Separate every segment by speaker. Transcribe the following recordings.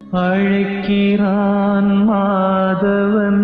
Speaker 1: அழைக்கிறான் மாதவன்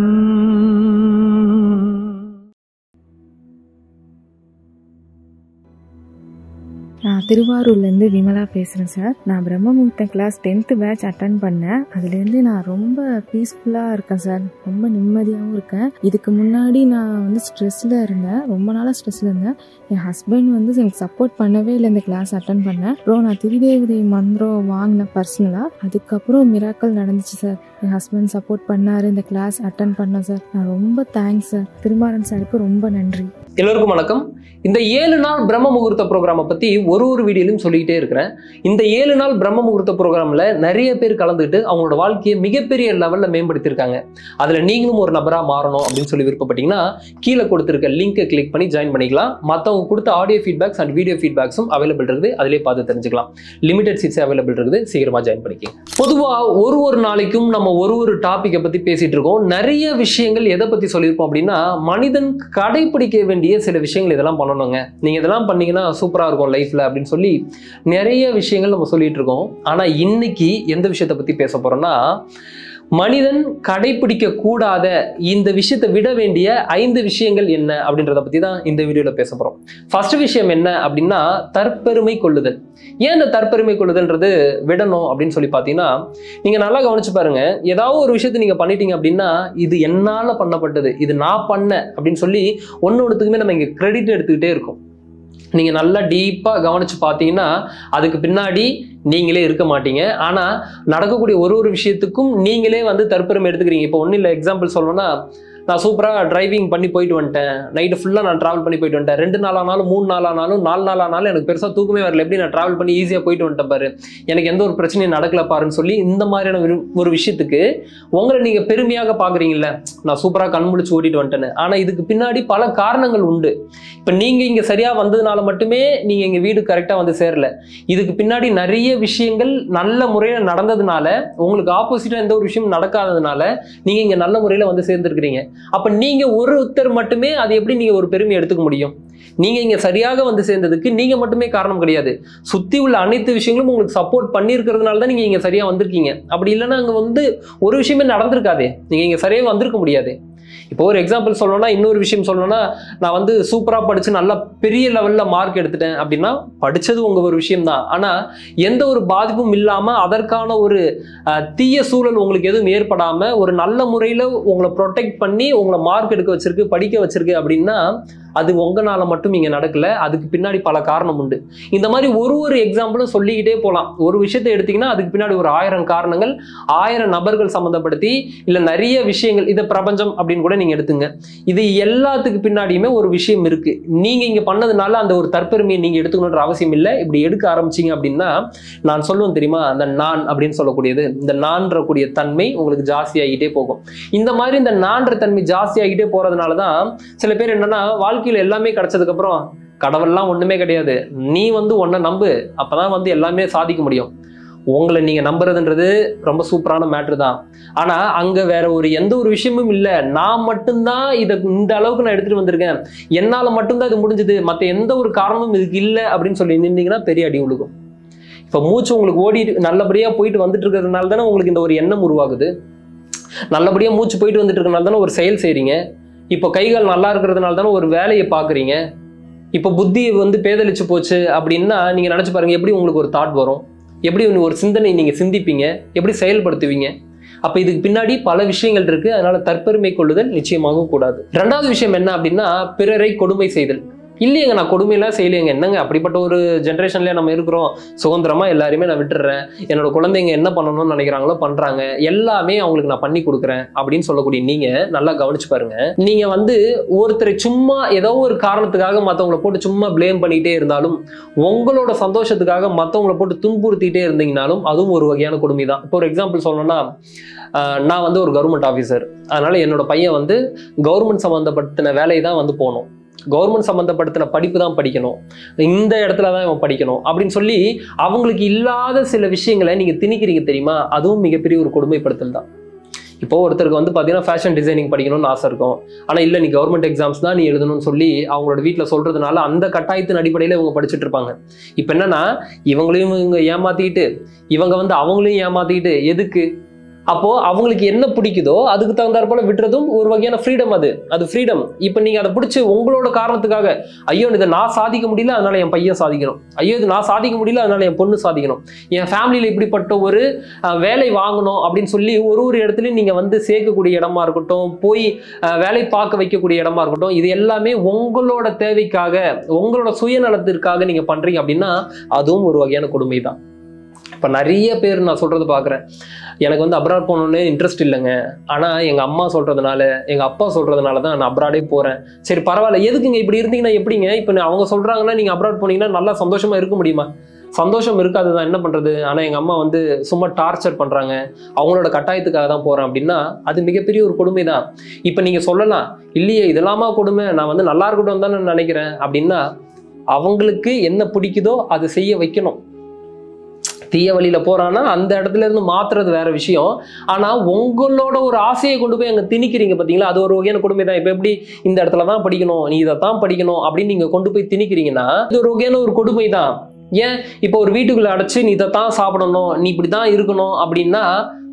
Speaker 2: நான் திருவாரூர்லேருந்து விமலா பேசுகிறேன் சார் நான் பிரம்ம முகூர்த்த கிளாஸ் டென்த்து பேட்ச் அட்டன் பண்ணேன் அதுலேருந்து நான் ரொம்ப பீஸ்ஃபுல்லாக இருக்கேன் சார் ரொம்ப நிம்மதியாகவும் இருக்கேன் இதுக்கு முன்னாடி நான் வந்து ஸ்ட்ரெஸ்ஸில் இருந்தேன் ரொம்ப நாளாக ஸ்ட்ரெஸ்ஸில் இருந்தேன் என் ஹஸ்பண்ட் வந்து எனக்கு சப்போர்ட் பண்ணவே இல்லை இந்த கிளாஸ் அட்டன் பண்ணேன் அப்புறம் நான் திரிதேவதை மந்திரம் வாங்கினேன் பர்சனலாக அதுக்கப்புறம் மிராக்கல் நடந்துச்சு சார் என் ஹஸ்பண்ட் சப்போர்ட் பண்ணார் இந்த கிளாஸ் அட்டன் பண்ணேன் சார் நான் ரொம்ப தேங்க்ஸ் சார் திருமாறன் சாருக்கு ரொம்ப நன்றி
Speaker 3: எல்லோருக்கும் வணக்கம் இந்த ஏழு நாள் பிரம்ம முகூர்த்த ப்ரோக்ராமை பற்றி ஒரு ஒரு வீடியோலையும் சொல்லிக்கிட்டே இருக்கிறேன் இந்த ஏழு நாள் பிரம்ம முகூர்த்த ப்ரோக்ராமில் நிறைய பேர் கலந்துக்கிட்டு அவங்களோட வாழ்க்கையை மிகப்பெரிய லெவலில் மேம்படுத்தியிருக்காங்க அதில் நீங்களும் ஒரு நபராக மாறணும் அப்படின்னு சொல்லி விருப்பப்பட்டீங்கன்னா கீழே கொடுத்துருக்க லிங்கை கிளிக் பண்ணி ஜாயின் பண்ணிக்கலாம் மற்றவங்க கொடுத்த ஆடியோ ஃபீட்பேக்ஸ் அண்ட் வீடியோ ஃபீட்பேக்ஸும் அவைலபிள் இருக்குது அதிலே பார்த்து தெரிஞ்சுக்கலாம் லிமிடெட் சீட்ஸ் அவைலபிள் இருக்குது சீக்கிரமாக ஜாயின் பண்ணிக்கங்க பொதுவாக ஒரு ஒரு நாளைக்கும் நம்ம ஒரு ஒரு டாப்பிக்கை பற்றி பேசிகிட்டு இருக்கோம் நிறைய விஷயங்கள் எதை பற்றி சொல்லியிருப்போம் அப்படின்னா மனிதன் கடைபிடிக்க வேண்டிய சில விஷயங்கள் இதெல்லாம் பண்ணணுங்க நீங்கள் இதெல்லாம் பண்ணீங்கன்னா சூப்பராக இருக்கும் லைஃப்பில் அப்படின்னு சொல்லி நிறைய விஷயங்கள் நம்ம சொல்லிட்டு இருக்கோம் ஆனால் இன்னைக்கு எந்த விஷயத்தை பற்றி பேச போகிறோம்னா மனிதன் கடைபிடிக்க கூடாத இந்த விஷயத்தை விட வேண்டிய ஐந்து விஷயங்கள் என்ன அப்படின்றத பற்றி தான் இந்த வீடியோவில் பேச போகிறோம் ஃபர்ஸ்ட் விஷயம் என்ன அப்படின்னா தற்பெருமை கொள்ளுதல் ஏன் இந்த தற்பெருமை கொள்ளுதல்ன்றது விடணும் அப்படின்னு சொல்லி பார்த்தீங்கன்னா நீங்கள் நல்லா கவனிச்சு பாருங்க ஏதாவது ஒரு விஷயத்தை நீங்கள் பண்ணிட்டீங்க அப்படின்னா இது என்னால் பண்ணப்பட்டது இது நான் பண்ணேன் அப்படின்னு சொல்லி ஒன்று ஒன்றுத்துக்குமே நம்ம இங்கே கிரெடிட் எடுத்துக்கிட்டே இருக்கோம் நீங்கள் நல்லா டீப்பாக கவனித்து பார்த்தீங்கன்னா அதுக்கு பின்னாடி நீங்களே இருக்க மாட்டீங்க ஆனால் நடக்கக்கூடிய ஒரு ஒரு விஷயத்துக்கும் நீங்களே வந்து தற்பெருமை எடுத்துக்கிறீங்க இப்போ ஒன்றும் இல்லை எக்ஸாம்பிள் சொல்லணும்னா நான் சூப்பராக டிரைவிங் பண்ணி போயிட்டு வந்துட்டேன் நைட்டு ஃபுல்லாக நான் ட்ராவல் பண்ணி போயிட்டு வந்துட்டேன் ரெண்டு நாள் ஆனாலும் மூணு நாள் ஆனாலும் நாலு நாள் ஆனாலும் எனக்கு பெருசாக தூக்கமே வரல எப்படி நான் ட்ராவல் பண்ணி ஈஸியாக போயிட்டு வந்துட்டேன் பாரு எனக்கு எந்த ஒரு பிரச்சனையும் நடக்கல பாருன்னு சொல்லி இந்த மாதிரியான ஒரு- ஒரு விஷயத்துக்கு உங்களை நீங்கள் பெருமையாக பார்க்குறீங்கல்ல நான் சூப்பராக கண் முழிச்சு ஓட்டிட்டு வந்துட்டேன்னு ஆனால் இதுக்கு பின்னாடி பல காரணங்கள் உண்டு இப்போ நீங்கள் இங்கே சரியாக வந்ததுனால மட்டுமே நீங்கள் எங்கள் வீடு கரெக்டாக வந்து சேரல இதுக்கு பின்னாடி நிறைய விஷயங்கள் நல்ல முறையில் நடந்ததுனால உங்களுக்கு ஆப்போசிட்டாக எந்த ஒரு விஷயம் நடக்காததுனால நீங்கள் இங்கே நல்ல முறையில் வந்து சேர்ந்துருக்கிறீங்க அப்போ நீங்கள் ஒருத்தர் மட்டுமே அதை எப்படி நீங்கள் ஒரு பெருமை எடுத்துக்க முடியும் நீங்கள் இங்கே சரியாக வந்து சேர்ந்ததுக்கு நீங்கள் மட்டுமே காரணம் கிடையாது சுற்றி உள்ள அனைத்து விஷயங்களும் உங்களுக்கு சப்போர்ட் பண்ணியிருக்கிறதுனால தான் நீங்கள் இங்கே சரியாக வந்திருக்கீங்க அப்படி இல்லைன்னா அங்கே வந்து ஒரு விஷயமே நடந்திருக்காதே நீங்கள் இங்கே சரியாக வந்திருக்க முடியாது இப்போ ஒரு எக்ஸாம்பிள் சொல்லணும்னா இன்னொரு விஷயம் சொல்லணும்னா நான் வந்து சூப்பராக படித்து நல்லா பெரிய லெவலில் மார்க் எடுத்துட்டேன் அப்படின்னா படித்தது உங்கள் ஒரு விஷயம் தான் ஆனால் எந்த ஒரு பாதிப்பும் இல்லாமல் அதற்கான ஒரு அஹ், தீய சூழல் உங்களுக்கு எதுவும் ஏற்படாமல் ஒரு நல்ல முறையில் உங்களை ப்ரொடெக்ட் பண்ணி உங்களை மார்க் எடுக்க வச்சிருக்கு படிக்க வச்சிருக்கு அப்படின்னா அது உங்களால் மட்டும் இங்கே நடக்கல அதுக்கு பின்னாடி பல காரணம் உண்டு இந்த மாதிரி ஒரு ஒரு எக்ஸாம்பிளும் சொல்லிக்கிட்டே போகலாம் ஒரு விஷயத்தை எடுத்தீங்கன்னா அதுக்கு பின்னாடி ஒரு ஆயிரம் காரணங்கள் ஆயிரம் நபர்கள் சம்மந்தப்படுத்தி இல்லை நிறைய விஷயங்கள் இதை பிரபஞ்சம் அப்படின்னு கூட நீங்கள் எடுத்துங்க இது எல்லாத்துக்கு பின்னாடியுமே ஒரு விஷயம் இருக்கு நீங்க இங்க பண்ணதுனால அந்த ஒரு தற்பெருமையை நீங்க எடுத்துக்கணுன்ற அவசியம் இல்லை இப்படி எடுக்க ஆரம்பிச்சீங்க அப்படின்னா நான் சொல்லுவேன் தெரியுமா அந்த நான் அப்படின்னு சொல்லக்கூடியது இந்த நான்ற கூடிய தன்மை உங்களுக்கு ஜாஸ்தியாகிட்டே போகும் இந்த மாதிரி இந்த நான்ற தன்மை ஜாஸ்தியாகிட்டே போறதுனால தான் சில பேர் என்னன்னா வாழ்க்கையில எல்லாமே கிடைச்சதுக்கு அப்புறம் கடவுள்லாம் ஒண்ணுமே கிடையாது நீ வந்து உன்னை நம்பு அப்பதான் வந்து எல்லாமே சாதிக்க முடியும் உங்களை நீங்க நம்புறதுன்றது ரொம்ப சூப்பரான மேட்ரு தான் ஆனா அங்க வேற ஒரு எந்த ஒரு விஷயமும் இல்ல நான் மட்டும்தான் இதை இந்த அளவுக்கு நான் எடுத்துட்டு வந்திருக்கேன் என்னால மட்டும்தான் இது முடிஞ்சது மத்த எந்த ஒரு காரணமும் இதுக்கு இல்ல அப்படின்னு சொல்லி நின்றீங்கன்னா பெரிய அடி விழுகும் இப்ப மூச்சு உங்களுக்கு ஓடி நல்லபடியா போயிட்டு வந்துட்டு இருக்கிறதுனால தானே உங்களுக்கு இந்த ஒரு எண்ணம் உருவாகுது நல்லபடியா மூச்சு போயிட்டு வந்துட்டு இருக்கனால தானே ஒரு செயல் செய்றீங்க இப்போ கைகள் நல்லா இருக்கிறதுனால தானே ஒரு வேலையை பாக்குறீங்க இப்போ புத்தி வந்து பேதலிச்சு போச்சு அப்படின்னா நீங்க நினைச்சு பாருங்க எப்படி உங்களுக்கு ஒரு தாட் வரும் எப்படி ஒரு சிந்தனை நீங்க சிந்திப்பீங்க எப்படி செயல்படுத்துவீங்க அப்ப இதுக்கு பின்னாடி பல விஷயங்கள் இருக்கு அதனால தற்பெருமை கொள்ளுதல் நிச்சயமாக கூடாது ரெண்டாவது விஷயம் என்ன அப்படின்னா பிறரை கொடுமை செய்தல் இல்லையங்க நான் கொடுமையெல்லாம் செய்யலையங்க என்னங்க அப்படிப்பட்ட ஒரு ஜென்ரேஷன்ல நம்ம இருக்கிறோம் சுதந்திரமா எல்லாரையுமே நான் விட்டுறேன் என்னோட குழந்தைங்க என்ன பண்ணணும்னு நினைக்கிறாங்களோ பண்றாங்க எல்லாமே அவங்களுக்கு நான் பண்ணி கொடுக்குறேன் அப்படின்னு சொல்லக்கூடிய நீங்க நல்லா கவனிச்சு பாருங்க நீங்க வந்து ஒருத்தரை சும்மா ஏதோ ஒரு காரணத்துக்காக மத்தவங்கள போட்டு சும்மா ப்ளேம் பண்ணிட்டே இருந்தாலும் உங்களோட சந்தோஷத்துக்காக மத்தவங்கள போட்டு துன்புறுத்திட்டே இருந்தீங்கனாலும் அதுவும் ஒரு வகையான கொடுமை தான் இப்போ ஒரு எக்ஸாம்பிள் சொல்லணும்னா ஆஹ் நான் வந்து ஒரு கவர்மெண்ட் ஆஃபீஸர் அதனால என்னோட பையன் வந்து கவர்மெண்ட் சம்மந்தப்பட்ட வேலையை தான் வந்து போகணும் கவர்மெண்ட் சம்மந்தப்படுத்தின படிப்பு தான் படிக்கணும் இந்த இடத்துல தான் இவன் படிக்கணும் அப்படின்னு சொல்லி அவங்களுக்கு இல்லாத சில விஷயங்களை நீங்கள் திணிக்கிறீங்க தெரியுமா அதுவும் மிகப்பெரிய ஒரு கொடுமைப்படுத்தல் தான் இப்போ ஒருத்தருக்கு வந்து பார்த்தீங்கன்னா ஃபேஷன் டிசைனிங் படிக்கணும்னு ஆசை இருக்கும் ஆனால் இல்லை நீ கவர்மெண்ட் எக்ஸாம்ஸ் தான் நீ எழுதணும்னு சொல்லி அவங்களோட வீட்டில் சொல்றதுனால அந்த கட்டாயத்தின் அடிப்படையில் இவங்க படிச்சுட்டு இருப்பாங்க இப்போ என்னன்னா இவங்களையும் இவங்க ஏமாத்திக்கிட்டு இவங்க வந்து அவங்களையும் ஏமாத்திக்கிட்டு எதுக்கு அப்போ அவங்களுக்கு என்ன பிடிக்குதோ அதுக்கு தகுந்தாற் போல விட்டுறதும் ஒரு வகையான ஃப்ரீடம் அது அது ஃப்ரீடம் இப்போ நீங்க அதை பிடிச்சி உங்களோட காரணத்துக்காக ஐயோ இதை நான் சாதிக்க முடியல அதனால என் பையன் சாதிக்கணும் ஐயோ இது நான் சாதிக்க முடியல அதனால என் பொண்ணு சாதிக்கணும் என் ஃபேமிலியில் இப்படிப்பட்ட ஒரு அஹ், வேலை வாங்கணும் அப்படின்னு சொல்லி ஒரு ஒரு இடத்துலையும் நீங்க வந்து சேர்க்கக்கூடிய இடமா இருக்கட்டும் போய் அஹ், வேலை பார்க்க வைக்கக்கூடிய இடமா இருக்கட்டும் இது எல்லாமே உங்களோட தேவைக்காக உங்களோட சுயநலத்திற்காக நீங்க பண்றீங்க அப்படின்னா அதுவும் ஒரு வகையான கொடுமை தான் இப்போ நிறைய பேர் நான் சொல்றது பார்க்குறேன் எனக்கு வந்து அப்ராட் போகணுன்னு இன்ட்ரெஸ்ட் இல்லைங்க ஆனால் எங்கள் அம்மா சொல்கிறதுனால எங்கள் அப்பா சொல்கிறதுனால தான் நான் அப்ராடே போகிறேன் சரி பரவாயில்ல எதுக்குங்க இப்படி இருந்தீங்கன்னா எப்படிங்க இப்போ அவங்க சொல்கிறாங்கன்னா நீங்கள் அப்ராட் போனீங்கன்னா நல்லா சந்தோஷமாக இருக்க முடியுமா சந்தோஷம் இருக்காது தான் என்ன பண்ணுறது ஆனால் எங்கள் அம்மா வந்து சும்மா டார்ச்சர் பண்ணுறாங்க அவங்களோட கட்டாயத்துக்காக தான் போகிறேன் அப்படின்னா அது மிகப்பெரிய ஒரு கொடுமை தான் இப்போ நீங்கள் சொல்லலாம் இல்லையே இதெல்லாமா கொடுமை நான் வந்து நல்லா இருக்கட்டும் தான் நான் நினைக்கிறேன் அப்படின்னா அவங்களுக்கு என்ன பிடிக்குதோ அது செய்ய வைக்கணும் தீய வழியில போறான்னா அந்த இடத்துல இருந்து மாத்துறது வேற விஷயம் ஆனா உங்களோட ஒரு ஆசையை கொண்டு போய் அங்க திணிக்கிறீங்க பாத்தீங்களா அது ஒரு வகையான கொடுமை தான் இப்ப எப்படி இந்த இடத்துல தான் படிக்கணும் நீ இதை தான் படிக்கணும் அப்படின்னு நீங்க கொண்டு போய் திணிக்கிறீங்கன்னா இது ஒரு வகையான ஒரு கொடுமை தான் ஏன் இப்போ ஒரு வீட்டுக்குள்ள அடைச்சு நீ இதை தான் சாப்பிடணும் நீ இப்படி தான் இருக்கணும் அப்படின்னா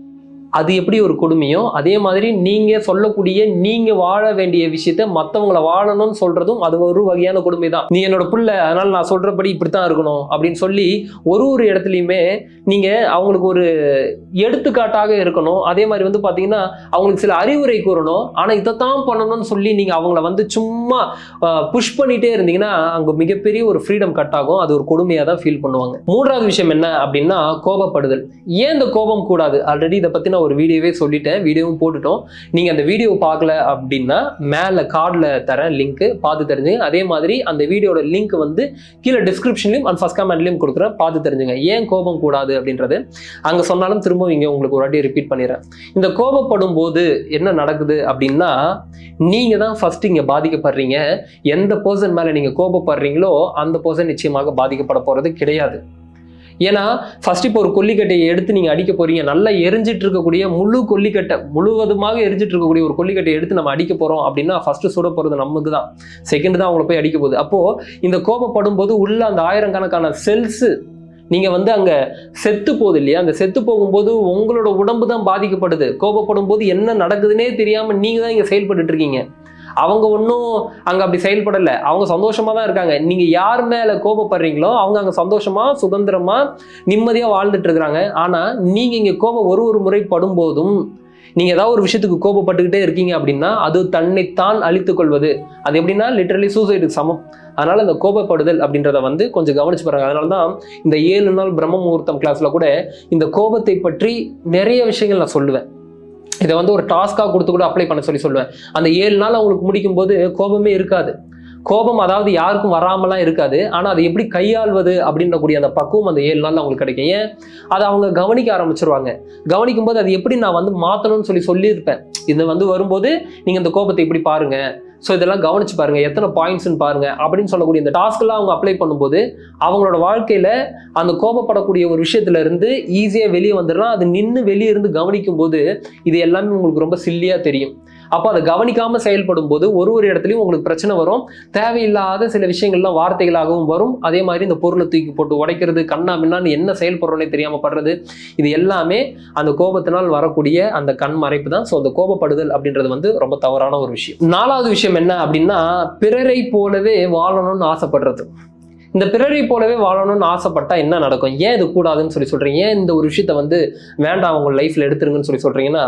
Speaker 3: அது எப்படி ஒரு கொடுமையோ அதே மாதிரி நீங்க சொல்லக்கூடிய நீங்க வாழ வேண்டிய விஷயத்த மத்தவங்கள வாழணும்னு சொல்றதும் அது ஒரு வகையான கொடுமை தான் நீ என்னோட புள்ள அதனால நான் சொல்றபடி இப்படித்தான் இருக்கணும் அப்படின்னு சொல்லி ஒரு ஒரு இடத்துலையுமே நீங்க அவங்களுக்கு ஒரு எடுத்துக்காட்டாக இருக்கணும் அதே மாதிரி வந்து பாத்தீங்கன்னா அவங்களுக்கு சில அறிவுரை கூறணும் ஆனா இதைத்தான் பண்ணணும்னு சொல்லி நீங்க அவங்கள வந்து சும்மா புஷ் பண்ணிட்டே இருந்தீங்கன்னா அங்க மிகப்பெரிய ஒரு ஃப்ரீடம் கட் ஆகும் அது ஒரு கொடுமையா தான் ஃபீல் பண்ணுவாங்க மூன்றாவது விஷயம் என்ன அப்படின்னா கோபப்படுதல் ஏன் இந்த கோபம் கூடாது ஆல்ரெடி இதை பத்தி நான் ஒரு வீடியோவே சொல்லிட்டேன் வீடியோவும் போட்டுட்டோம் நீங்க அந்த வீடியோ பார்க்கல அப்படின்னா மேல கார்டில் தரேன் லிங்க் பார்த்து தெரிஞ்சுங்க அதே மாதிரி அந்த வீடியோட லிங்க் வந்து கீழே டிஸ்கிரிப்ஷன்லையும் அண்ட் ஃபர்ஸ்ட் கமெண்ட்லையும் கொடுக்குறேன் பார்த்து தெரிஞ்சுங்க ஏன் கோபம் கூடாது அப்படின்றது அங்கே சொன்னாலும் திரும்ப இங்கே உங்களுக்கு ஒரு வாட்டி ரிப்பீட் பண்ணிடுறேன் இந்த கோபப்படும் போது என்ன நடக்குது அப்படின்னா நீங்க தான் ஃபர்ஸ்ட் இங்க பாதிக்கப்படுறீங்க எந்த பர்சன் மேல நீங்க கோபப்படுறீங்களோ அந்த பர்சன் நிச்சயமாக பாதிக்கப்பட போறது கிடையாது ஏன்னா ஃபர்ஸ்ட் இப்போ ஒரு கொல்லிக்கட்டையை எடுத்து நீங்க அடிக்க போறீங்க நல்லா எரிஞ்சிட்டு இருக்கக்கூடிய முழு கொல்லிக்கட்டை முழுவதுமாக எரிஞ்சிட்டு இருக்கக்கூடிய ஒரு கொல்லிக்கட்டையை எடுத்து நம்ம அடிக்க போறோம் அப்படின்னா ஃபர்ஸ்ட் சுட போறது நமக்கு தான் செகண்ட் தான் அவங்கள போய் அடிக்க போகுது அப்போ இந்த கோபப்படும் போது உள்ள அந்த ஆயிரக்கணக்கான செல்ஸ் நீங்க வந்து அங்க செத்து போகுது இல்லையா அந்த செத்து போகும்போது உங்களோட உடம்பு தான் பாதிக்கப்படுது கோபப்படும் போது என்ன நடக்குதுன்னே தெரியாம நீங்க தான் இங்க செயல்பட்டுட்டு இருக்கீங்க அவங்க ஒன்றும் அங்க அப்படி செயல்படலை அவங்க சந்தோஷமா தான் இருக்காங்க நீங்க யார் மேல கோபப்படுறீங்களோ அவங்க அங்க சந்தோஷமா சுதந்திரமா நிம்மதியா வாழ்ந்துட்டு இருக்கிறாங்க ஆனா நீங்க இங்க கோபம் ஒரு ஒரு முறை படும்போதும் நீங்க ஏதாவது ஒரு விஷயத்துக்கு கோபப்பட்டுக்கிட்டே இருக்கீங்க அப்படின்னா அது தன்னைத்தான் அழித்துக் கொள்வது அது எப்படின்னா லிட்டரலி சூசைடுக்கு சமம் அதனால இந்த கோபப்படுதல் அப்படின்றத வந்து கொஞ்சம் கவனிச்சு பாருங்க அதனால தான் இந்த ஏழு நாள் பிரம்ம முகூர்த்தம் கிளாஸ்ல கூட இந்த கோபத்தை பற்றி நிறைய விஷயங்கள் நான் சொல்லுவேன் இதை வந்து ஒரு டாஸ்காக கொடுத்து கூட அப்ளை பண்ண சொல்லி சொல்லுவேன் அந்த ஏழு நாள் அவங்களுக்கு முடிக்கும் போது கோபமே இருக்காது கோபம் அதாவது யாருக்கும் வராமலாம் இருக்காது ஆனால் அதை எப்படி கையாள்வது அப்படின்றக்கூடிய அந்த பக்குவம் அந்த ஏழு நாள் அவங்களுக்கு கிடைக்கும் ஏன் அதை அவங்க கவனிக்க ஆரம்பிச்சிருவாங்க கவனிக்கும் போது அது எப்படி நான் வந்து மாற்றணும்னு சொல்லி சொல்லியிருப்பேன் இது வந்து வரும்போது நீங்கள் இந்த கோபத்தை இப்படி பாருங்க ஸோ இதெல்லாம் கவனிச்சு பாருங்க எத்தனை பாயிண்ட்ஸ்னு பாருங்க அப்படின்னு சொல்லக்கூடிய இந்த டாஸ்க்கெல்லாம் அவங்க அப்ளை பண்ணும்போது அவங்களோட வாழ்க்கையில அந்த கோபப்படக்கூடிய ஒரு விஷயத்துல இருந்து ஈஸியாக வெளியே வந்துடலாம் அது நின்று வெளியே இருந்து கவனிக்கும் போது இது எல்லாமே உங்களுக்கு ரொம்ப சில்லியா தெரியும் அப்போ அதை கவனிக்காம செயல்படும் போது ஒரு ஒரு இடத்துலையும் உங்களுக்கு பிரச்சனை வரும் தேவையில்லாத சில விஷயங்கள்லாம் வார்த்தைகளாகவும் வரும் அதே மாதிரி இந்த பொருளை தூக்கி போட்டு உடைக்கிறது கண்ணா மின்னான்னு என்ன செயல்படுறோன்னே தெரியாம படுறது இது எல்லாமே அந்த கோபத்தினால் வரக்கூடிய அந்த கண் மறைப்பு தான் ஸோ அந்த கோபப்படுதல் அப்படின்றது வந்து ரொம்ப தவறான ஒரு விஷயம் நாலாவது விஷயம் என்ன அப்படின்னா பிறரை போலவே வாழணும்னு ஆசைப்படுறது இந்த பிறரை போலவே வாழணும்னு ஆசைப்பட்டா என்ன நடக்கும் ஏன் இது கூடாதுன்னு சொல்லி சொல்றீங்க ஏன் இந்த ஒரு விஷயத்த வந்து வேண்டாம் உங்க லைஃப்ல எடுத்துருங்கன்னு சொல்லி சொல்றீங்கன்னா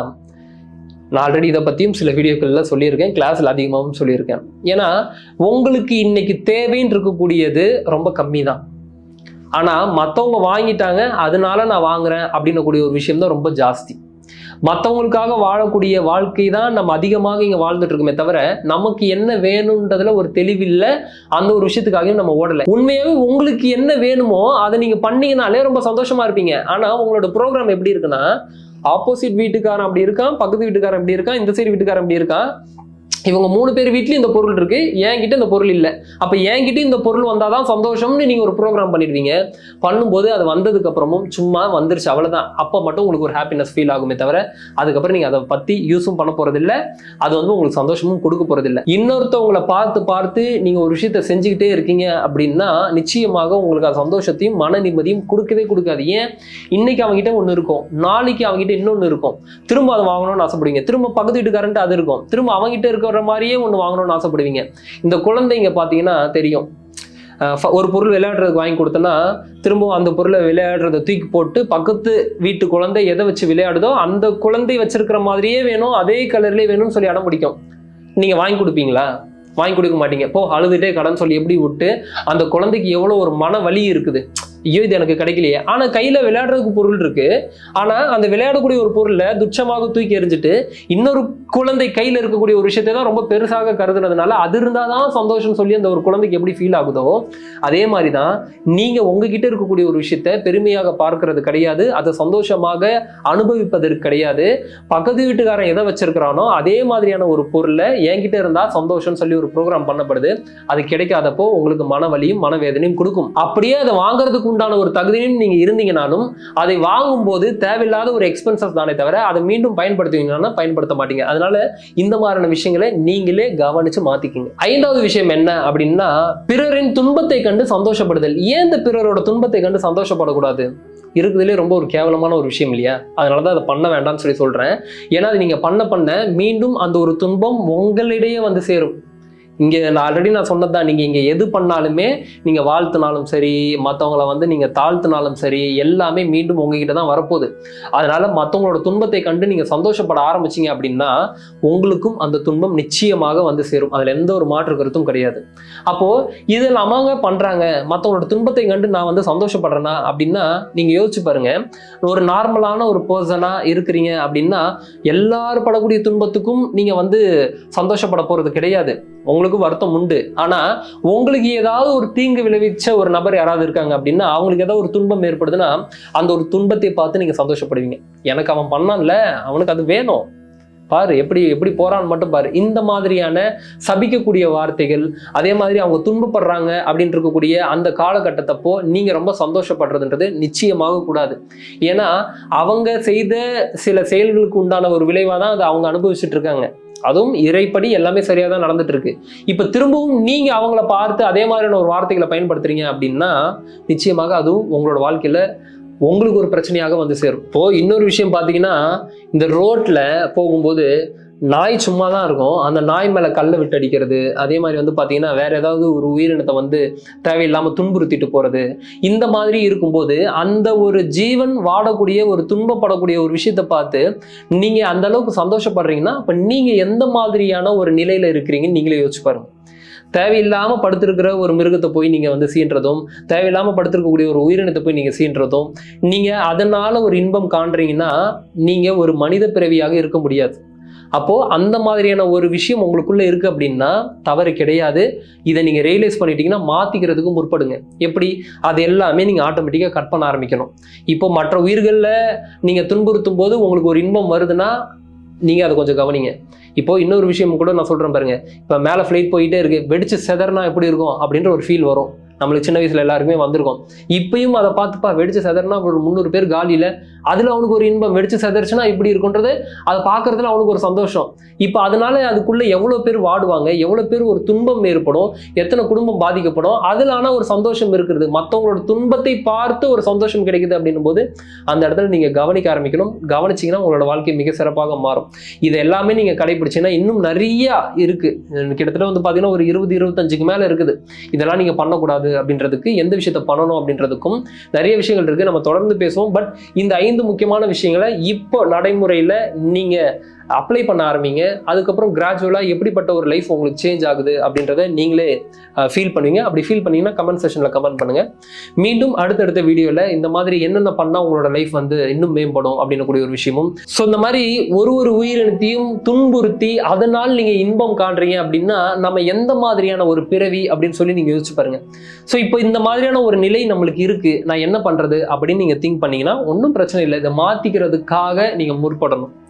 Speaker 3: நான் ஆல்ரெடி இதை பற்றியும் சில வீடியோக்கள்ல சொல்லியிருக்கேன் கிளாஸில் அதிகமாகவும் சொல்லியிருக்கேன் ஏன்னா உங்களுக்கு இன்னைக்கு தேவைன்னு இருக்கக்கூடியது ரொம்ப கம்மி தான் ஆனால் மற்றவங்க வாங்கிட்டாங்க அதனால நான் வாங்குறேன் அப்படின்னக்கூடிய ஒரு விஷயம் தான் ரொம்ப ஜாஸ்தி மற்றவங்களுக்காக வாழக்கூடிய வாழ்க்கை தான் நம்ம அதிகமாக இங்கே வாழ்ந்துட்டு இருக்கோமே தவிர நமக்கு என்ன வேணுன்றதுல ஒரு தெளிவில்லை அந்த ஒரு விஷயத்துக்காகவும் நம்ம ஓடலை உண்மையாகவே உங்களுக்கு என்ன வேணுமோ அதை நீங்கள் பண்ணீங்கனாலே ரொம்ப சந்தோஷமா இருப்பீங்க ஆனால் உங்களோட ப்ரோக்ராம் எப்படி இருக்குன்னா ஆப்போசிட் வீட்டுக்காரன் அப்படி இருக்கான் பக்கத்து வீட்டுக்காரன் இப்படி இருக்கான் இந்த சைடு வீட்டுக்காரன் இப்படி இருக்கான் இவங்க மூணு பேர் வீட்லயும் இந்த பொருள் இருக்கு என்கிட்ட இந்த பொருள் இல்லை அப்ப என்கிட்ட இந்த பொருள் வந்தாதான் சந்தோஷம்னு நீங்க ஒரு ப்ரோக்ராம் பண்ணிடுவீங்க பண்ணும்போது அது வந்ததுக்கு அப்புறமும் சும்மா வந்துருச்சு அவ்வளவுதான் அப்ப மட்டும் உங்களுக்கு ஒரு ஹாப்பினஸ் ஃபீல் ஆகுமே தவிர அதுக்கப்புறம் நீங்க அதை பத்தி யூஸும் பண்ண போறது இல்ல அது வந்து உங்களுக்கு சந்தோஷமும் கொடுக்க போறது இல்ல இன்னொருத்தவங்களை பார்த்து பார்த்து நீங்க ஒரு விஷயத்த செஞ்சுக்கிட்டே இருக்கீங்க அப்படின்னா நிச்சயமாக உங்களுக்கு அது சந்தோஷத்தையும் மன நிம்மதியும் கொடுக்கவே கொடுக்காது ஏன் இன்னைக்கு அவங்ககிட்ட ஒன்று இருக்கும் நாளைக்கு அவங்ககிட்ட இன்னொன்று இருக்கும் திரும்ப அதை வாங்கணும்னு ஆசைப்படுவீங்க திரும்ப பக்கத்து வீட்டுக்காரன்ட்டு அது இருக்கும் திரும்ப அவங்ககிட்ட இருக்கிற மாதிரியே ஒன்று வாங்கணும்னு ஆசைப்படுவீங்க இந்த குழந்தைங்க பார்த்தீங்கன்னா தெரியும் அஹ் ஃப- ஒரு பொருள் விளையாடுறதுக்கு வாங்கி கொடுத்தோன்னா திரும்பவும் அந்த பொருளை விளையாடுறத தூக்கி போட்டு பக்கத்து வீட்டு குழந்தை எதை வச்சு விளையாடுதோ அந்த குழந்தை வச்சிருக்கிற மாதிரியே வேணும் அதே கலர்லேயே வேணும்னு சொல்லி அடம் பிடிக்கும் நீங்கள் வாங்கி கொடுப்பீங்களா வாங்கி கொடுக்க மாட்டீங்க போ அழுதுட்டே கடன் சொல்லி எப்படி விட்டு அந்த குழந்தைக்கு எவ்வளோ ஒரு மன வலி இருக்குது ஐயோ இது எனக்கு கிடைக்கலையே ஆனால் கையில் விளையாடுறதுக்கு பொருள் இருக்கு ஆனால் அந்த விளையாடக்கூடிய ஒரு பொருளை துச்சமாக தூக்கி எறிஞ்சிட்டு இன்னொரு குழந்தை கையில் இருக்கக்கூடிய ஒரு விஷயத்தை தான் ரொம்ப பெருசாக கருதுனதுனால அது இருந்தால் தான் சந்தோஷம் சொல்லி அந்த ஒரு குழந்தைக்கு எப்படி ஃபீல் ஆகுதோ அதே மாதிரி தான் நீங்கள் உங்ககிட்ட இருக்கக்கூடிய ஒரு விஷயத்த பெருமையாக பார்க்கறது கிடையாது அதை சந்தோஷமாக அனுபவிப்பதற்கு கிடையாது பக்கத்து வீட்டுக்காரன் எதை வச்சிருக்கிறானோ அதே மாதிரியான ஒரு பொருளை என்கிட்ட இருந்தால் சந்தோஷம்னு சொல்லி ஒரு ப்ரோக்ராம் பண்ணப்படுது அது கிடைக்காதப்போ உங்களுக்கு மனவலியும் மனவேதனையும் கொடுக்கும் அப்படியே அதை வாங்குறதுக்கு உண்டான ஒரு தகுதியும் நீங்க இருந்தீங்கனாலும் அதை வாங்கும்போது தேவையில்லாத ஒரு எக்ஸ்பென்சஸ் தானே தவிர அதை மீண்டும் பயன்படுத்துவீங்கன்னா பயன்படுத்த மாட்டீங்க அதனால இந்த மாதிரியான விஷயங்களை நீங்களே கவனிச்சு மாத்திக்கிங்க ஐந்தாவது விஷயம் என்ன அப்படின்னா பிறரின் துன்பத்தை கண்டு சந்தோஷப்படுதல் ஏன் இந்த பிறரோட துன்பத்தை கண்டு சந்தோஷப்படக்கூடாது இருக்குதுலேயே ரொம்ப ஒரு கேவலமான ஒரு விஷயம் இல்லையா அதனால தான் அதை பண்ண வேண்டாம்னு சொல்லி சொல்றேன் ஏன்னா அது நீங்க பண்ண பண்ண மீண்டும் அந்த ஒரு துன்பம் உங்களிடையே வந்து சேரும் இங்கே நான் ஆல்ரெடி நான் சொன்னதுதான் நீங்கள் இங்கே எது பண்ணாலுமே நீங்கள் வாழ்த்துனாலும் சரி மற்றவங்கள வந்து நீங்கள் தாழ்த்தினாலும் சரி எல்லாமே மீண்டும் உங்ககிட்ட தான் வரப்போகுது அதனால மற்றவங்களோட துன்பத்தை கண்டு நீங்கள் சந்தோஷப்பட ஆரம்பிச்சீங்க அப்படின்னா உங்களுக்கும் அந்த துன்பம் நிச்சயமாக வந்து சேரும் அதில் எந்த ஒரு மாற்று கருத்தும் கிடையாது அப்போது இதில் அவங்க பண்ணுறாங்க மற்றவங்களோட துன்பத்தை கண்டு நான் வந்து சந்தோஷப்படுறேனா அப்படின்னா நீங்கள் யோசிச்சு பாருங்க ஒரு நார்மலான ஒரு பர்சனாக இருக்கிறீங்க அப்படின்னா எல்லாரும் படக்கூடிய துன்பத்துக்கும் நீங்கள் வந்து சந்தோஷப்பட போகிறது கிடையாது உங்களுக்கு வருத்தம் உண்டு ஆனா உங்களுக்கு ஏதாவது ஒரு தீங்கு விளைவிச்ச ஒரு நபர் யாராவது இருக்காங்க அப்படின்னா அவங்களுக்கு ஏதாவது ஒரு துன்பம் ஏற்படுதுன்னா அந்த ஒரு துன்பத்தை பார்த்து நீங்க சந்தோஷப்படுவீங்க எனக்கு அவன் பண்ணான்ல அவனுக்கு அது வேணும் பாரு எப்படி எப்படி போறான்னு மட்டும் பாரு இந்த மாதிரியான சபிக்கக்கூடிய வார்த்தைகள் அதே மாதிரி அவங்க துன்பப்படுறாங்க அப்படின்னு இருக்கக்கூடிய அந்த காலகட்டத்தப்போ நீங்க ரொம்ப சந்தோஷப்படுறதுன்றது நிச்சயமாக கூடாது ஏன்னா அவங்க செய்த சில செயல்களுக்கு உண்டான ஒரு விளைவாக தான் அதை அவங்க அனுபவிச்சுட்டு இருக்காங்க அதுவும் இறைப்படி எல்லாமே சரியாக தான் நடந்துட்டு இருக்கு இப்போ திரும்பவும் நீங்க அவங்கள பார்த்து அதே மாதிரியான ஒரு வார்த்தைகளை பயன்படுத்துறீங்க அப்படின்னா நிச்சயமாக அதுவும் உங்களோட வாழ்க்கையில உங்களுக்கு ஒரு பிரச்சனையாக வந்து சேரும் இப்போ இன்னொரு விஷயம் பார்த்தீங்கன்னா இந்த ரோட்ல போகும்போது நாய் சும்மா தான் இருக்கும் அந்த நாய் மேலே கல்லை விட்டு அடிக்கிறது அதே மாதிரி வந்து பார்த்தீங்கன்னா வேற ஏதாவது ஒரு உயிரினத்தை வந்து தேவையில்லாமல் துன்புறுத்திட்டு போகிறது இந்த மாதிரி இருக்கும்போது அந்த ஒரு ஜீவன் வாடக்கூடிய ஒரு துன்பப்படக்கூடிய ஒரு விஷயத்தை பார்த்து நீங்கள் அந்த அளவுக்கு சந்தோஷப்படுறீங்கன்னா அப்போ நீங்கள் எந்த மாதிரியான ஒரு நிலையில் இருக்கிறீங்கன்னு நீங்களே யோசிச்சு பாருங்க தேவையில்லாமல் படுத்திருக்கிற ஒரு மிருகத்தை போய் நீங்கள் வந்து சீன்றதும் தேவையில்லாமல் படுத்திருக்கக்கூடிய ஒரு உயிரினத்தை போய் நீங்கள் சீன்றதும் நீங்கள் அதனால ஒரு இன்பம் காண்றீங்கன்னா நீங்கள் ஒரு மனித பிறவியாக இருக்க முடியாது அப்போ அந்த மாதிரியான ஒரு விஷயம் உங்களுக்குள்ள இருக்கு அப்படின்னா தவறு கிடையாது இதை நீங்க ரியலைஸ் பண்ணிட்டீங்கன்னா மாத்திக்கிறதுக்கு முற்படுங்க எப்படி அது எல்லாமே நீங்க ஆட்டோமேட்டிக்கா கட் பண்ண ஆரம்பிக்கணும் இப்போ மற்ற உயிர்களில் நீங்க துன்புறுத்தும் போது உங்களுக்கு ஒரு இன்பம் வருதுன்னா நீங்க அதை கொஞ்சம் கவனிங்க இப்போ இன்னொரு விஷயம் கூட நான் சொல்றேன் பாருங்க இப்போ மேலே ஃப்ளைட் போயிட்டே இருக்கு வெடிச்சு செதறனா எப்படி இருக்கும் அப்படின்ற ஒரு ஃபீல் வரும் நம்மளுக்கு சின்ன வயசுல எல்லாருக்குமே வந்திருக்கும் இப்பயும் அதை பார்த்துப்பா வெடிச்சு செதறனா ஒரு முந்நூறு பேர் காலியில அதுல அவனுக்கு ஒரு இன்பம் வெடிச்சு செதறிச்சுன்னா இப்படி இருக்குன்றது அதை பார்க்கறதுல அவனுக்கு ஒரு சந்தோஷம் இப்போ அதனால அதுக்குள்ள எவ்வளோ பேர் வாடுவாங்க எவ்வளோ பேர் ஒரு துன்பம் ஏற்படும் எத்தனை குடும்பம் பாதிக்கப்படும் அதில் ஆனால் ஒரு சந்தோஷம் இருக்கிறது மற்றவங்களோட துன்பத்தை பார்த்து ஒரு சந்தோஷம் கிடைக்குது அப்படின்னும் போது அந்த இடத்துல நீங்கள் கவனிக்க ஆரம்பிக்கணும் கவனிச்சிங்கன்னா உங்களோட வாழ்க்கை மிக சிறப்பாக மாறும் இது எல்லாமே நீங்கள் கடைபிடிச்சீங்கன்னா இன்னும் நிறைய இருக்கு கிட்டத்தட்ட வந்து பார்த்தீங்கன்னா ஒரு இருபது இருபத்தஞ்சுக்கு மேலே இருக்குது இதெல்லாம் நீங்கள் பண்ணக்கூடாது அப்படின்றதுக்கு எந்த விஷயத்த பண்ணணும் அப்படின்றதுக்கும் நிறைய விஷயங்கள் இருக்கு நம்ம தொடர்ந்து பேசுவோம் பட் இந்த ஐந்து முக்கியமான விஷயங்களை இப்போ நடைமுறையில் நீங்கள் அப்ளை பண்ண ஆரம்பிங்க அதுக்கப்புறம் கிராஜுவலாக எப்படிப்பட்ட ஒரு லைஃப் உங்களுக்கு சேஞ்ச் ஆகுது அப்படின்றத நீங்களே ஃபீல் பண்ணுவீங்க அப்படி ஃபீல் பண்ணீங்கன்னா கமெண்ட் செஷனில் கமெண்ட் பண்ணுங்க மீண்டும் அடுத்தடுத்த வீடியோவில் இந்த மாதிரி என்னென்ன பண்ணால் உங்களோட லைஃப் வந்து இன்னும் மேம்படும் அப்படின்னு கூடிய ஒரு விஷயமும் ஸோ இந்த மாதிரி ஒரு ஒரு உயிரினத்தையும் துன்புறுத்தி அதனால் நீங்கள் இன்பம் காண்றீங்க அப்படின்னா நம்ம எந்த மாதிரியான ஒரு பிறவி அப்படின்னு சொல்லி நீங்கள் யோசிச்சு பாருங்க ஸோ இப்போ இந்த மாதிரியான ஒரு நிலை நம்மளுக்கு இருக்கு நான் என்ன பண்றது அப்படின்னு நீங்கள் திங்க் பண்ணீங்கன்னா ஒன்றும் பிரச்சனை இல்லை இதை மாற்றிக்கிறதுக்காக நீங்கள் முற்படணும்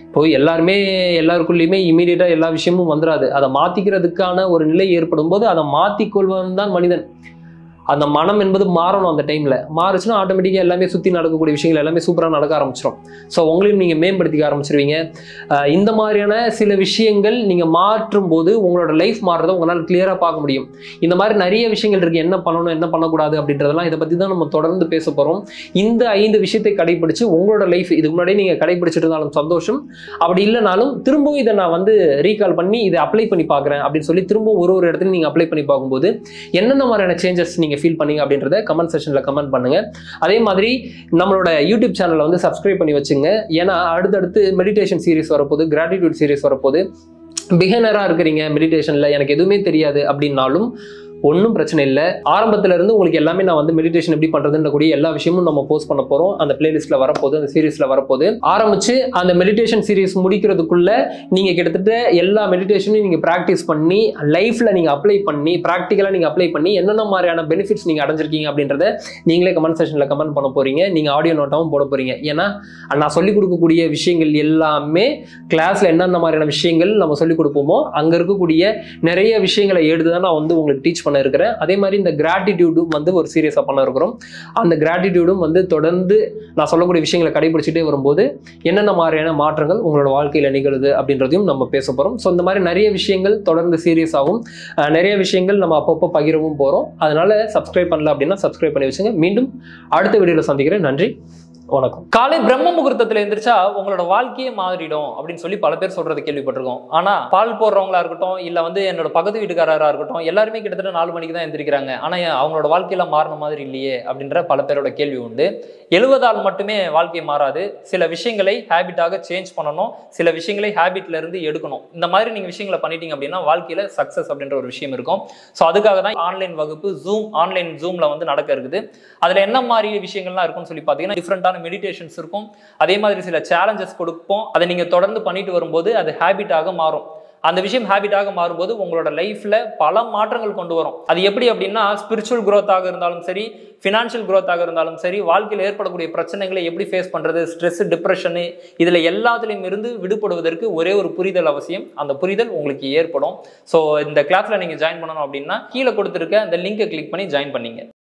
Speaker 3: இப்போ எல்லாருமே எல்லாருக்குள்ளேயுமே இமீடியட்டாக எல்லா விஷயமும் வந்துடாது அதை மாற்றிக்கிறதுக்கான ஒரு நிலை ஏற்படும் போது அதை மாற்றிக்கொள்வன் தான் மனிதன் அந்த மனம் என்பது மாறணும் அந்த டைமில் மாறுச்சுன்னா ஆட்டோமேட்டிக்காக எல்லாமே சுற்றி நடக்கக்கூடிய விஷயங்கள் எல்லாமே சூப்பராக நடக்க ஆரம்பிச்சிடும் ஸோ உங்களையும் நீங்கள் மேம்படுத்திக்க ஆரம்பிச்சிருவீங்க ஆஹ் இந்த மாதிரியான சில விஷயங்கள் நீங்கள் மாற்றும் போது உங்களோட லைஃப் மாறுறதை உங்களால் கிளியராக பார்க்க முடியும் இந்த மாதிரி நிறைய விஷயங்கள் இருக்குது என்ன பண்ணணும் என்ன பண்ணக்கூடாது அப்படின்றதெல்லாம் இதை பற்றி தான் நம்ம தொடர்ந்து பேச போகிறோம் இந்த ஐந்து விஷயத்தை கடைபிடிச்சு உங்களோட லைஃப் இதுக்கு முன்னாடி நீங்கள் கடைபிடிச்சிட்டு இருந்தாலும் சந்தோஷம் அப்படி இல்லைனாலும் திரும்பவும் இதை நான் வந்து ரீகால் பண்ணி இதை அப்ளை பண்ணி பார்க்குறேன் அப்படின்னு சொல்லி திரும்பவும் ஒரு ஒரு இடத்துல நீங்கள் அப்ளை பண்ணி பார்க்கும்போது என்னென்ன மாதிரியான சேஞ்சஸ் நீங்கள் ஃபீல் பண்ணீங்க அப்படின்றத கமெண்ட் செக்ஷனில் கமெண்ட் பண்ணுங்க அதே மாதிரி நம்மளோட யூடியூப் சேனலை வந்து சப்ஸ்கிரைப் பண்ணி வச்சுங்க ஏன்னா அடுத்தடுத்து மெடிடேஷன் சீரிஸ் வரப்போகுது கிராட்டிடியூட் சீரிஸ் வரப்போகுது பிகினராக இருக்கிறீங்க மெடிடேஷனில் எனக்கு எதுவுமே தெரியாது அப்படின்னாலும் ஒன்றும் பிரச்சனை இல்லை ஆரம்பத்துல இருந்து உங்களுக்கு எல்லாமே நான் வந்து மெடிடேஷன் எப்படி பண்றதுன்ற கூடிய எல்லா விஷயமும் நம்ம போஸ்ட் பண்ண போறோம் அந்த பிளேலிஸ்ட்ல வரப்போகுது அந்த சீரிஸ்ல வரப்போகுது ஆரம்பிச்சு அந்த மெடிடேஷன் சீரிஸ் முடிக்கிறதுக்குள்ள நீங்க கிட்டத்தட்ட எல்லா மெடிடேஷனையும் நீங்க ப்ராக்டிஸ் பண்ணி லைஃப்ல நீங்க அப்ளை பண்ணி ப்ராக்டிக்கலா நீங்க அப்ளை பண்ணி என்னென்ன மாதிரியான பெனிஃபிட்ஸ் நீங்க அடைஞ்சிருக்கீங்க அப்படின்றத நீங்களே கமெண்ட் செக்ஷன்ல கமெண்ட் பண்ண போறீங்க நீங்க ஆடியோ நோட்டாவும் போட போறீங்க ஏன்னா நான் சொல்லிக் கொடுக்கக்கூடிய விஷயங்கள் எல்லாமே கிளாஸ்ல என்னென்ன மாதிரியான விஷயங்கள் நம்ம சொல்லிக் கொடுப்போமோ அங்க இருக்கக்கூடிய நிறைய விஷயங்களை எடுத்து தான் நான் வந்து உங்களுக்கு டீச் பண்ண இருக்கிறேன் அதே மாதிரி இந்த கிராட்டிடியூடும் வந்து ஒரு சீரியஸாக பண்ண இருக்கிறோம் அந்த கிராட்டிடியூடும் வந்து தொடர்ந்து நான் சொல்லக்கூடிய விஷயங்களை கடைபிடிச்சிட்டே வரும்போது என்னென்ன மாதிரியான மாற்றங்கள் உங்களோட வாழ்க்கையில் நிகழுது அப்படின்றதையும் நம்ம பேச போகிறோம் ஸோ இந்த மாதிரி நிறைய விஷயங்கள் தொடர்ந்து சீரியஸாகவும் அஹ், நிறைய விஷயங்கள் நம்ம அப்பப்போ பகிரவும் போகிறோம் அதனால சப்ஸ்கிரைப் பண்ணல அப்படின்னா சப்ஸ்கிரைப் பண்ணி வச்சுங்க மீண்டும் அடுத்த வீடியோவில் சந்திக்கிறேன் நன்றி வணக்கம்
Speaker 4: காலை பிரம்ம முகூர்த்தத்துல எந்திரிச்சா உங்களோட வாழ்க்கையே மாறிடும் அப்படின்னு சொல்லி பல பேர் சொல்றது கேள்விப்பட்டிருக்கோம் ஆனா பால் போடுறவங்களா இருக்கட்டும் இல்ல வந்து என்னோட பக்கத்து வீட்டுக்காரரா இருக்கட்டும் எல்லாருமே கிட்டத்தட்ட நாலு மணிக்கு தான் எந்திரிக்கிறாங்க ஆனா ஏன் அவங்களோட வாழ்க்கையில மாறின மாதிரி இல்லையே அப்படின்ற பல பேரோட கேள்வி உண்டு எழுவதால் மட்டுமே வாழ்க்கை மாறாது சில விஷயங்களை ஹேபிட்டாக சேஞ்ச் பண்ணணும் சில விஷயங்களை ஹேபிட்ல இருந்து எடுக்கணும் இந்த மாதிரி நீங்க விஷயங்களை பண்ணிட்டீங்க அப்படின்னா வாழ்க்கையில சக்சஸ் அப்படின்ற ஒரு விஷயம் இருக்கும் ஸோ அதுக்காக தான் ஆன்லைன் வகுப்பு ஜூம் ஆன்லைன் ஜூம்ல வந்து நடக்க இருக்குது அதுல என்ன மாதிரி விஷயங்கள்லாம் இருக்கும்னு சொல்லி பார்த்தீங்கன்னா டிஃப்ரெண்டான மெடிடேஷன்ஸ் இருக்கும் அதே மாதிரி சில சேலஞ்சஸ் கொடுப்போம் அதை நீங்க தொடர்ந்து பண்ணிட்டு வரும்போது அது ஹேபிட்டாக மாறும் அந்த விஷயம் ஹேபிட்டாக மாறும்போது உங்களோட லைஃப்ல பல மாற்றங்கள் கொண்டு வரும் அது எப்படி அப்படின்னா ஸ்பிரிச்சுவல் growth-ஆக இருந்தாலும் சரி ஃபினான்ஷியல் growth-ஆக இருந்தாலும் சரி வாழ்க்கையில் ஏற்படக்கூடிய பிரச்சனைகளை எப்படி ஃபேஸ் பண்றது ஸ்ட்ரெஸ் டிப்ரெஷனு இதுல எல்லாத்துலேயும் இருந்து விடுபடுவதற்கு ஒரே ஒரு புரிதல் அவசியம் அந்த புரிதல் உங்களுக்கு ஏற்படும் ஸோ இந்த கிளாஸ்ல நீங்க ஜாயின் பண்ணணும் அப்படின்னா கீழே கொடுத்துருக்க அந்த லிங்கை கிளிக் பண்ணி ஜாயின் பண்ணீங்க